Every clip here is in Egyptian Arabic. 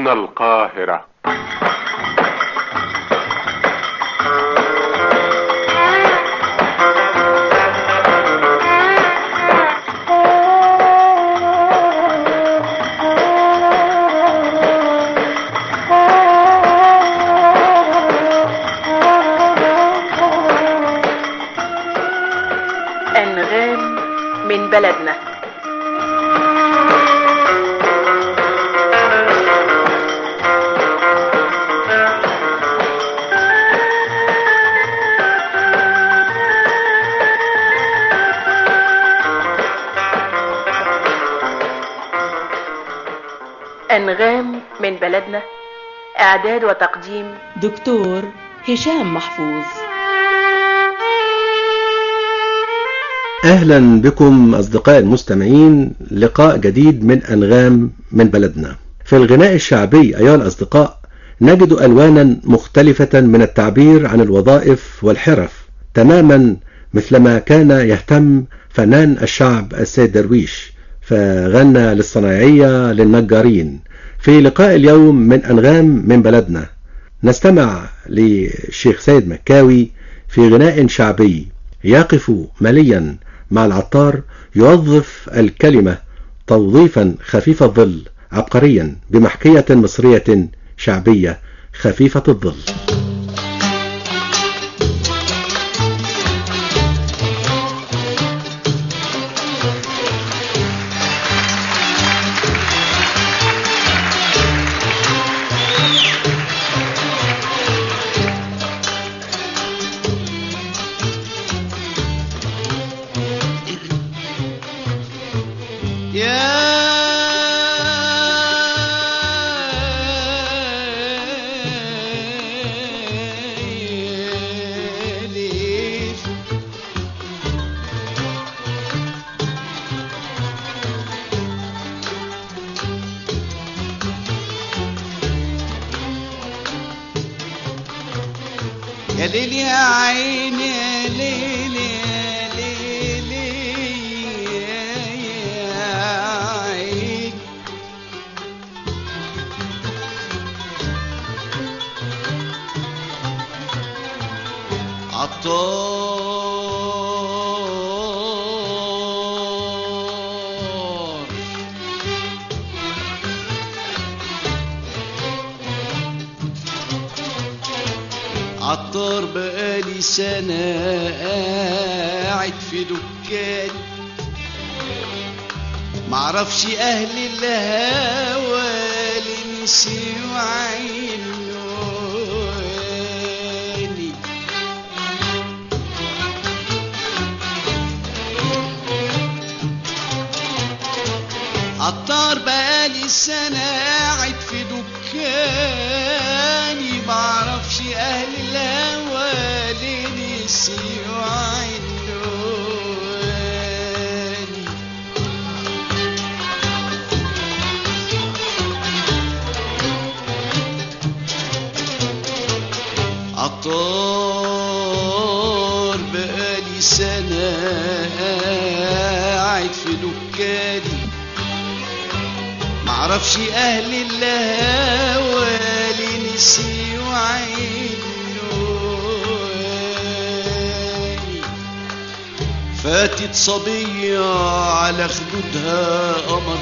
القاهرة أنغام من بلدنا أنغام من بلدنا إعداد وتقديم دكتور هشام محفوظ أهلا بكم أصدقاء المستمعين لقاء جديد من أنغام من بلدنا في الغناء الشعبي أيها الأصدقاء نجد ألوانا مختلفة من التعبير عن الوظائف والحرف تماما مثلما كان يهتم فنان الشعب السيد درويش فغنى للصنايعية للنجارين في لقاء اليوم من أنغام من بلدنا نستمع للشيخ سيد مكاوي في غناء شعبي يقف مليا مع العطار يوظف الكلمة توظيفا خفيف الظل عبقريا بمحكية مصرية شعبية خفيفة الظل يا ليل يا عيني يا ليل يا ليل يا عين عطار عطار بقالي سنة قاعد في دكان معرفش أهل الهوى لنسي وعيني عطار بقالي سنة قاعد في دكاني معرفش أهل الهوى ليه نسيوا عنواني عطار بقالي سنة قاعد في دكاني معرفش اهل الهوى لنسيوا عيني فاتت صبية على خدودها قمر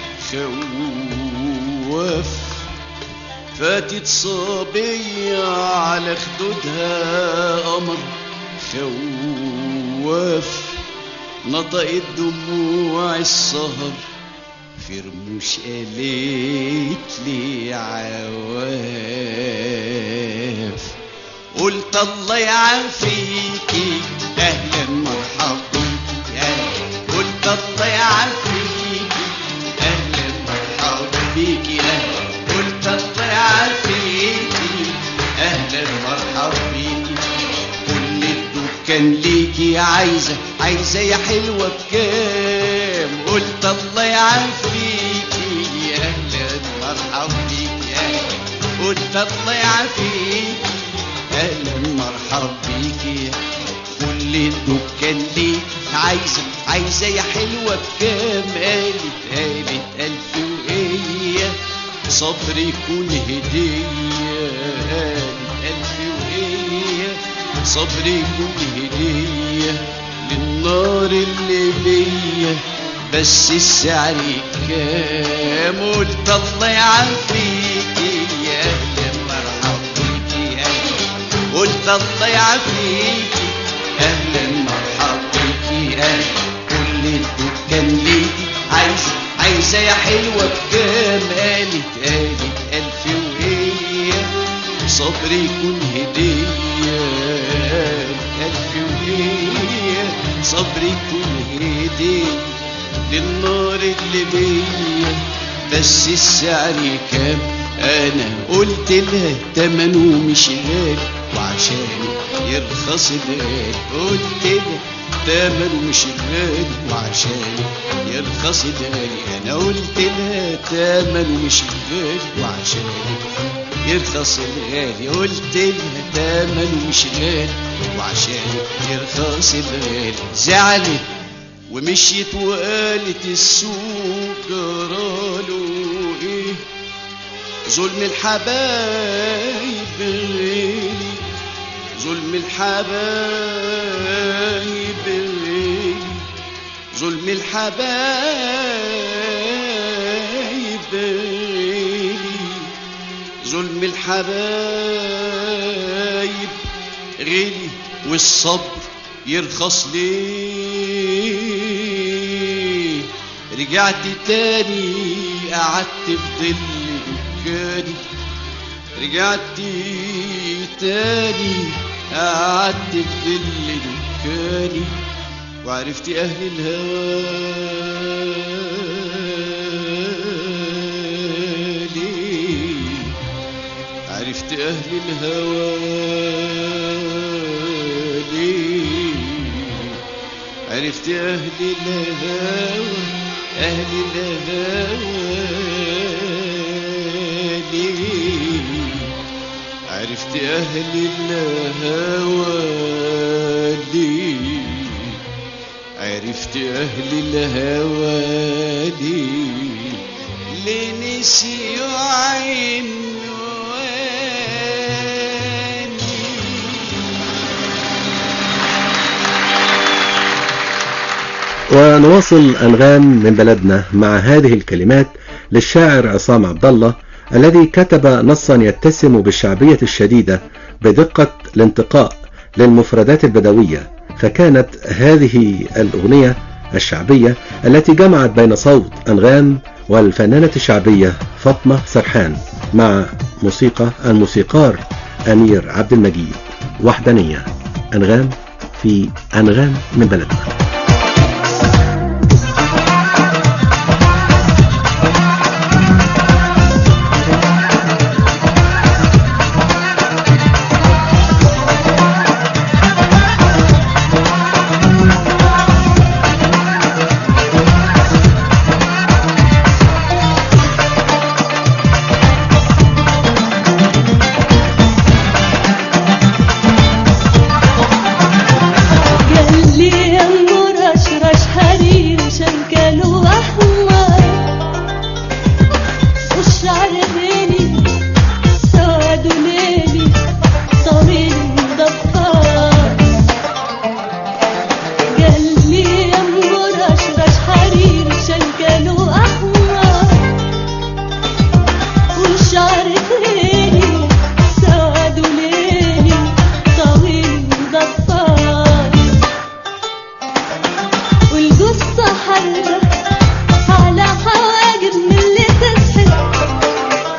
خواف فاتت صبية على خدودها قمر خواف نطقت دموع السهر في رموش قالت لي عواف قلت الله يعافيكي اهلا مرحبا بيكي أهلاً. قلت الله يعافيكي اهلا مرحبا بيكي اهلا قلت الله يعافيكي اهلا مرحبا بيكي كل الدكان ليكي عايزة عايزة يا حلوة بكام قلت الله يعافيكي يا أهلا مرحبا بيكي يا أهلا قلت الله يعافيكي أهلا مرحبا بيكي كل الدكان ليك عايزة عايزة يا حلوة بكام قالت قالت ألف وإيه صبر يكون هدية ألف وهي صبر يكون هدية للنار اللي بيا بس السعر كام قلت الله يعافيكي يا أهلا مرحبا بيكي يا أهلا قلت الله يعافيكي أهلا مرحبا بيكي أهلا كل الدكان ليكي عايزة عايزة يا حلوة بكام قالت قالت ألف وهي صبر يكون هدية ألف وهي صبر يكون هدية للنار اللي بيا بس السعر كام انا قلت لها تمنه مش غالي وعشان يرخص الغالي قلت لها تمنه مش غالي وعشان يرخص الغالي انا قلت لها تمنه مش غالي وعشان يرخص الغالي قلت لها تمنه مش غالي وعشان يرخص الغالي زعلت ومشيت وقالت السوق جراله ايه ظلم الحبايب غالي ظلم الحبايب غالي ظلم الحبايب غالي ظلم الحبايب غالي والصبر يرخص ليه رجعت تاني قعدت في ظل دكاني رجعت تاني قعدت في ظل دكاني وعرفت اهل الهوى ليه عرفت اهل الهوى ليه عرفت أهل الهوى أهل الهوى ليه عرفت أهل الهوى ليه عرفت أهل الهوى ليه ليه نسيوا عنواني ونواصل أنغام من بلدنا مع هذه الكلمات للشاعر عصام عبد الله الذي كتب نصا يتسم بالشعبية الشديدة بدقة الانتقاء للمفردات البدوية فكانت هذه الأغنية الشعبية التي جمعت بين صوت أنغام والفنانة الشعبية فاطمة سرحان مع موسيقى الموسيقار أمير عبد المجيد وحدانية أنغام في أنغام من بلدنا قال لي يا ام رشرش حرير شنكله احمر والشعر غالي سواد وليلي طويل مضفر قال لي يا ام رشرش حرير شنكله احمر والشعر غالي سواد وليلي طويل مضفر والقصة حرة على حواجب من اللي تسحر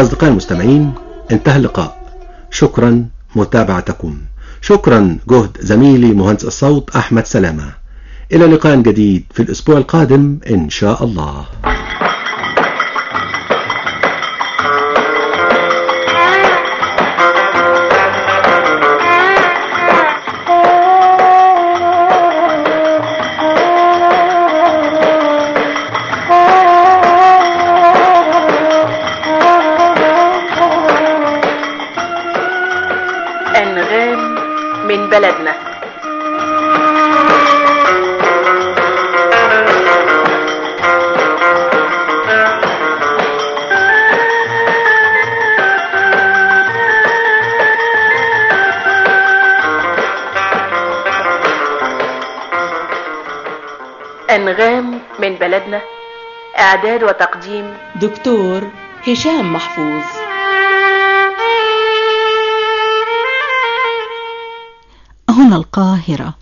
أصدقائي المستمعين انتهى اللقاء شكرا متابعتكم شكرا جهد زميلي مهندس الصوت أحمد سلامة إلى لقاء جديد في الأسبوع القادم إن شاء الله أنغام من بلدنا أنغام من بلدنا إعداد وتقديم دكتور هشام محفوظ هنا القاهرة